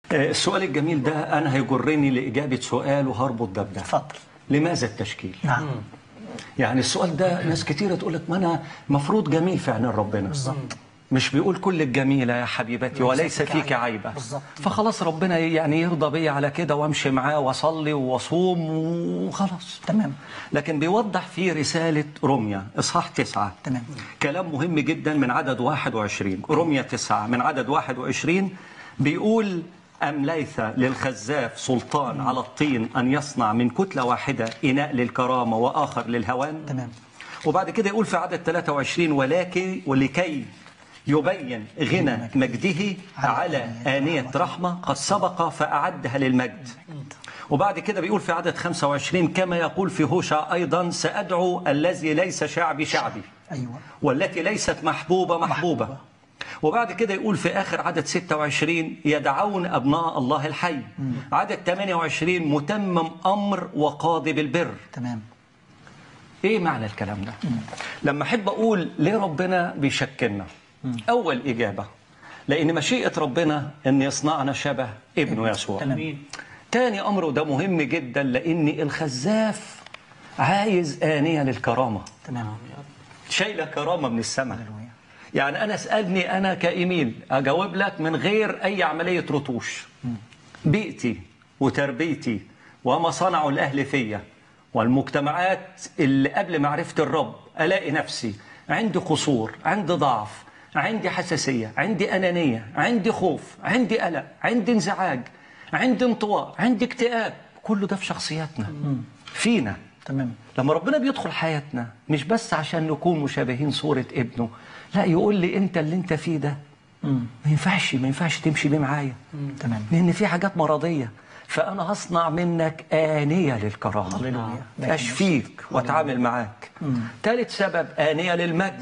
آه، السؤال الجميل ده أنا هيجرني لإجابة سؤال وهربط ده بده اتفضل لماذا التشكيل؟ نعم يعني السؤال ده ناس كتيرة تقول لك ما أنا مفروض جميل في عين ربنا بالظبط مش بيقول كل الجميلة يا حبيبتي وليس فيك فيك عيب. عيبة بالظبط. فخلاص ربنا يعني يرضى بي على كده وامشي معاه واصلي واصوم وخلاص تمام لكن بيوضح في رسالة رمية إصحاح تسعة تمام. كلام مهم جدا من عدد 21 رمية تسعة من عدد 21 بيقول أم ليس للخزاف سلطان على الطين أن يصنع من كتلة واحدة إناء للكرامة وآخر للهوان تمام. وبعد كده يقول في عدد 23 ولكن ولكي يبين غنى مجده على آنية رحمة قد سبق فأعدها للمجد وبعد كده بيقول في عدد 25 كما يقول في هوشع أيضا سأدعو الذي ليس شعبي شعبي ايوه والتي ليست محبوبة محبوبة محبوبة. وبعد كده يقول في آخر عدد 26 يدعون أبناء الله الحي عدد 28 متمم أمر وقاضي بالبر تمام ايه معنى الكلام ده لما احب اقول ليه ربنا بيشكلنا اول اجابه لان مشيئه ربنا ان يصنعنا شبه ابنه يسوع تمام تاني امر وده مهم جدا لان الخزاف عايز انيه للكرامه تمام شايله كرامه من السماء هللويا. يعني انا اسالني انا كايميل اجاوب لك من غير اي عمليه رتوش بيئتي وتربيتي وما صنعوا الاهل فيا والمجتمعات اللي قبل معرفه الرب الاقي نفسي عندي قصور عندي ضعف عندي حساسيه عندي انانيه عندي خوف عندي قلق عندي انزعاج عندي انطواء عندي اكتئاب كله ده في شخصياتنا فينا تمام لما ربنا بيدخل حياتنا مش بس عشان نكون مشابهين صورة ابنه لا يقول لي انت اللي انت فيه ده مم. ما ينفعش ما ينفعش تمشي بيه معايا تمام لان في حاجات مرضية فانا هصنع منك آنية للكرامة هللويا. اشفيك واتعامل معاك ثالث سبب آنية للمجد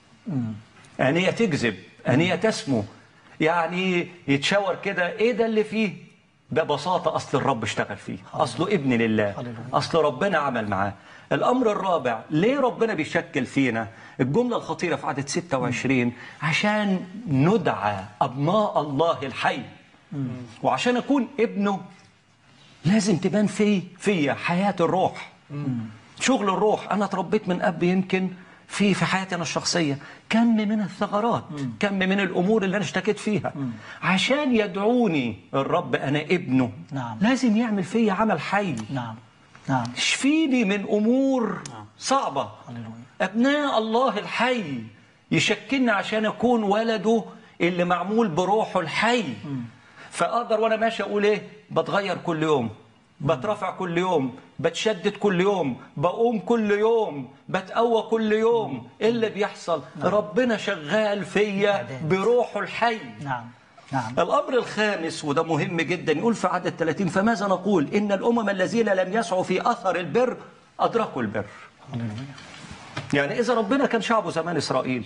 آنية تكذب آنية تسمو يعني يتشاور كده ايه ده اللي فيه ببساطة أصل الرب اشتغل فيه أصله ابن لله هللويا. أصل ربنا عمل معاه الأمر الرابع ليه ربنا بيشكل فينا الجملة الخطيرة في عدد 26 عشان ندعى أبناء الله الحي وعشان أكون ابنه لازم تبان في فيا حياة الروح شغل الروح أنا اتربيت من أب يمكن في في حياتي أنا الشخصية كم من الثغرات كم من الأمور اللي أنا اشتكيت فيها عشان يدعوني الرب أنا ابنه نعم. لازم يعمل فيا عمل حي نعم نعم يشفيني من امور صعبه هللويا. ابناء الله الحي يشكلني عشان اكون ولده اللي معمول بروحه الحي فاقدر وانا ماشي اقول ايه بتغير كل يوم بترفع كل يوم بتشدد كل يوم بقوم كل يوم بتقوى كل يوم ايه اللي بيحصل ربنا شغال فيا بروحه الحي نعم نعم الأمر الخامس وده مهم جدا يقول في عدد 30 فماذا نقول إن الأمم الذين لم يسعوا في أثر البر أدركوا البر هللويا يعني إذا ربنا كان شعبه زمان إسرائيل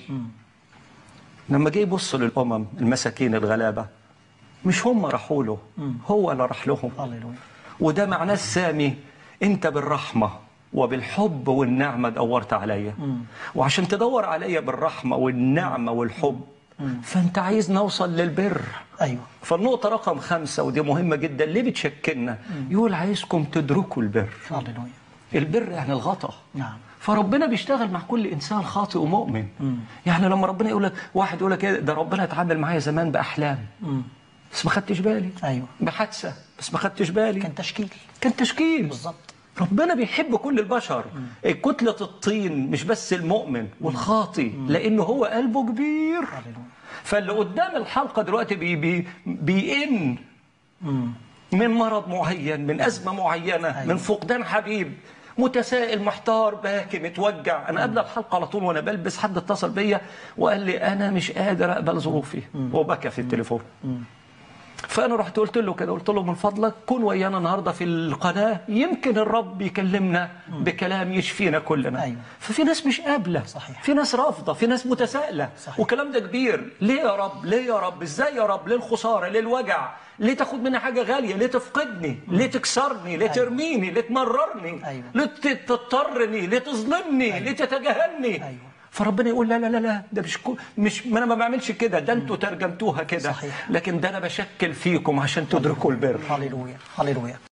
لما جه يبص للأمم المساكين الغلابة مش هم راحوا له هو اللي راح لهم هللويا وده معناه السامي انت بالرحمه وبالحب والنعمه دورت عليا وعشان تدور عليا بالرحمه والنعمه والحب فانت عايز نوصل للبر ايوه فالنقطه رقم خمسة ودي مهمه جدا ليه بتشكلنا يقول عايزكم تدركوا البر هللويا البر يعني الغطا نعم فربنا بيشتغل مع كل انسان خاطئ ومؤمن يعني لما ربنا يقول لك واحد يقول لك إيه، ده ربنا اتعامل معايا زمان باحلام مم. بس ما خدتش بالي ايوه بحادثه بس ما خدتش بالي كان تشكيل كان تشكيل بالظبط ربنا بيحب كل البشر كتلة الطين مش بس المؤمن والخاطي لأنه هو قلبه كبير هللويا فاللي قدام الحلقة دلوقتي بي بي بيئن مم. من مرض معين من أزمة معينة أيوة. من فقدان حبيب متسائل محتار باكي متوجع أنا قبل الحلقة على طول وأنا بلبس حد اتصل بيا وقال لي أنا مش قادر أقبل ظروفي وبكى في التليفون فانا رحت قلت له كده قلت له من فضلك كن ويانا النهارده في القناه يمكن الرب يكلمنا بكلام يشفينا كلنا أيوة. ففي ناس مش قابله صحيح. في ناس رافضه في ناس متسائله صحيح. والكلام ده كبير ليه يا رب ليه يا رب ازاي يا رب ليه الخساره ليه الوجع ليه تاخد مني حاجه غاليه ليه تفقدني ليه تكسرني ليه ترميني ليه تمررني أيوة. ليه ت- تضطرني ليه تظلمني ليه تتجاهلني أيوة. فربنا يقول لا لا لا لا ده مش كو مش ما انا ما بعملش كده ده انتوا ترجمتوها كده صحيح. لكن ده انا بشكل فيكم عشان تدركوا البر هللويا هللويا